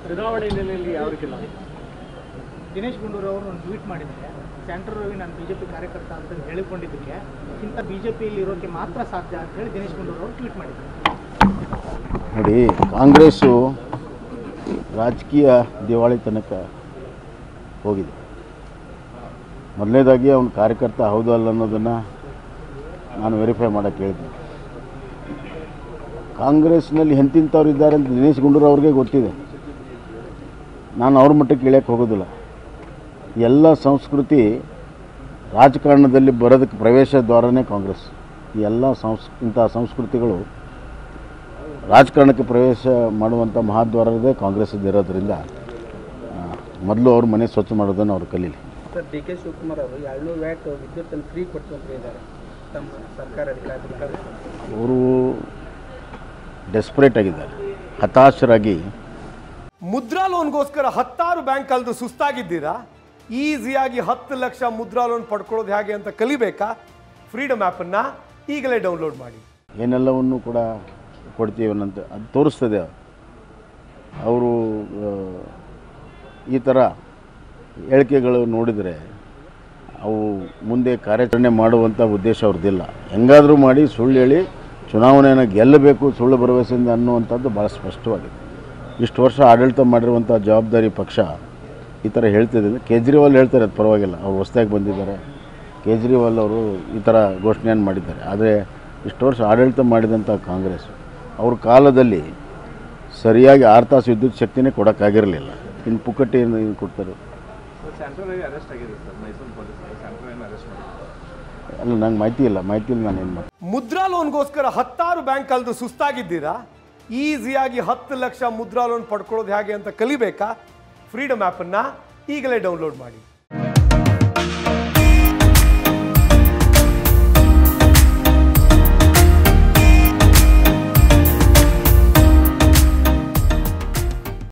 ಚುನಾವಣೆ ಹಿನ್ನೆಲೆಯಲ್ಲಿ ಯಾವ ರೀತಿ ಲಾಭ ದಿನೇಶ್ ಗುಂಡೂರಾವ್ ಅವರು ಒಂದು ಟ್ವೀಟ್ ಮಾಡಿದ್ದಾರೆ ಸೆಂಟ್ರಲ್ ರವಿ ನಾನು ಬಿಜೆಪಿ ಕಾರ್ಯಕರ್ತ ಅಂತ ಹೇಳಿಕೊಂಡಿದ್ದಕ್ಕೆ ಇಂಥ ಬಿಜೆಪಿಯಲ್ಲಿ ಇರೋಕ್ಕೆ ಮಾತ್ರ ಸಾಧ್ಯ ಅಂತ ಹೇಳಿ ದಿನೇಶ್ ಗುಂಡೂರಾವ್ ಅವರು ಟ್ವೀಟ್ ಮಾಡಿದ್ದಾರೆ ನೋಡಿ ಕಾಂಗ್ರೆಸ್ಸು ರಾಜಕೀಯ ದಿವಾಳಿತನಕ ಹೋಗಿದೆ ಮೊದಲನೇದಾಗಿ ಅವನ ಕಾರ್ಯಕರ್ತ ಹೌದು ಅಲ್ಲ ಅನ್ನೋದನ್ನು ನಾನು ವೆರಿಫೈ ಮಾಡೋಕ್ಕೆ ಹೇಳಿದ್ದೆ ಕಾಂಗ್ರೆಸ್ನಲ್ಲಿ ಎಂತಿಂಥವ್ರು ಇದ್ದಾರೆ ಅಂತ ದಿನೇಶ್ ಗುಂಡೂರಾವ್ ಅವ್ರಿಗೆ ಗೊತ್ತಿದೆ ನಾನು ಅವ್ರ ಮಟ್ಟಕ್ಕೆ ಇಳಿಯಕ್ಕೆ ಹೋಗೋದಿಲ್ಲ ಎಲ್ಲ ಸಂಸ್ಕೃತಿ ರಾಜಕಾರಣದಲ್ಲಿ ಬರೋದಕ್ಕೆ ಪ್ರವೇಶ ದ್ವಾರನೇ ಕಾಂಗ್ರೆಸ್ ಈ ಎಲ್ಲ ಸಂಸ್ ಇಂಥ ಸಂಸ್ಕೃತಿಗಳು ರಾಜಕಾರಣಕ್ಕೆ ಪ್ರವೇಶ ಮಾಡುವಂಥ ಮಹಾದ್ವಾರದೇ ಕಾಂಗ್ರೆಸ್ ಇರೋದ್ರಿಂದ ಮೊದಲು ಅವ್ರ ಮನೆ ಸ್ವಚ್ಛ ಮಾಡೋದನ್ನು ಅವ್ರು ಕಲೀಲಿ ಸರ್ ಡಿ ಕೆ ಶಿವಕುಮಾರ್ ಅವರು ಏಳ್ನೂರು ವ್ಯಾಟ್ ವಿದ್ಯುತ್ತನ್ನು ಫ್ರೀ ಕೊಡ್ತು ಅಂತ ಹೇಳಿದ್ದಾರೆ ತಮ್ಮ ಸರ್ಕಾರ ಅಧಿಕಾರ ಅವರು ಡೆಸ್ಪರೇಟ್ ಆಗಿದ್ದಾರೆ ಹತಾಶರಾಗಿ ಮುದ್ರಾ ಲೋನ್ಗೋಸ್ಕರ ಹತ್ತಾರು ಬ್ಯಾಂಕ್ ಕಳೆದು ಸುಸ್ತಾಗಿದ್ದೀರಾ ಈಸಿಯಾಗಿ ಹತ್ತು ಲಕ್ಷ ಮುದ್ರಾ ಲೋನ್ ಪಡ್ಕೊಳ್ಳೋದು ಹೇಗೆ ಅಂತ ಕಲಿಬೇಕಾ ಫ್ರೀಡಮ್ ಆ್ಯಪನ್ನು ಈಗಲೇ ಡೌನ್ಲೋಡ್ ಮಾಡಿ ಏನೆಲ್ಲವನ್ನು ಕೂಡ ಕೊಡ್ತೀವಿ ಅನ್ನಂತ ಅದು ತೋರಿಸ್ತದೆ ಅವರು ಆ, ಈ ಥರ ಹೇಳಿಕೆಗಳು ನೋಡಿದರೆ ಅವು ಮುಂದೆ ಕಾರ್ಯಾಚರಣೆ ಮಾಡುವಂಥ ಉದ್ದೇಶ ಅವ್ರದ್ದಿಲ್ಲ ಹೆಂಗಾದರೂ ಮಾಡಿ ಸುಳ್ಳು ಹೇಳಿ ಚುನಾವಣೆಯನ್ನು ಗೆಲ್ಲಬೇಕು ಸುಳ್ಳು ಭರವಸೆಯಿಂದ ಅನ್ನುವಂಥದ್ದು ಭಾಳ ಸ್ಪಷ್ಟವಾಗಿದೆ ಇಷ್ಟು ವರ್ಷ ಆಡಳಿತ ಮಾಡಿರುವಂಥ ಜವಾಬ್ದಾರಿ ಪಕ್ಷ ಈ ಥರ ಹೇಳ್ತಿದ್ದಾರೆ ಕೇಜ್ರಿವಾಲ್ ಹೇಳ್ತಾರೆ ಅದು ಪರವಾಗಿಲ್ಲ ಅವ್ರು ಹೊಸ್ದಾಗಿ ಬಂದಿದ್ದಾರೆ ಕೇಜ್ರಿವಾಲ್ ಅವರು ಈ ಥರ ಘೋಷಣೆಯನ್ನು ಮಾಡಿದ್ದಾರೆ ಆದರೆ ಇಷ್ಟು ವರ್ಷ ಆಡಳಿತ ಮಾಡಿದಂಥ ಕಾಂಗ್ರೆಸ್ ಅವ್ರ ಕಾಲದಲ್ಲಿ ಸರಿಯಾಗಿ ಆರು ತಾಸು ವಿದ್ಯುತ್ ಶಕ್ತಿನೇ ಕೊಡೋಕ್ಕಾಗಿರಲಿಲ್ಲ ಇನ್ನು ಪುಕ್ಕಟ್ಟೆ ಏನು ಏನು ಕೊಡ್ತಾರೆ ಸೆಂಟ್ರಲ್ ಅರೆಸ್ಟ್ ಆಗಿದೆ ಸರ್ ಮೈಸೂರು ಪೊಲೀಸರು ಸೆಂಟ್ರಲ್ ಅರೆಸ್ಟ್ ಮಾಡಿದ್ದಾರೆ ಅಲ್ಲ ನಂಗೆ ಮಾಹಿತಿ ಇಲ್ಲ ಮಾಹಿತಿ ಇಲ್ಲ ನಾನು ಏನು ಮಾಡ್ತೀನಿ ಮುದ್ರಾ ಲೋನ್ಗೋಸ್ಕರ ಹತ್ತಾರು ಬ್ಯಾಂಕ್ ಕಳೆದು ಸುಸ್ತಾಗಿದ್ದೀರಾ ಈಸಿಯಾಗಿ ಹತ್ತು ಲಕ್ಷ ಮುದ್ರಾ ಲೋನ್ ಪಡ್ಕೊಳ್ಳೋದು ಹೇಗೆ ಅಂತ ಕಲಿಬೇಕಾ ಫ್ರೀಡಮ್ ಆ್ಯಪನ್ನು ಈಗಲೇ ಡೌನ್ಲೋಡ್ ಮಾಡಿ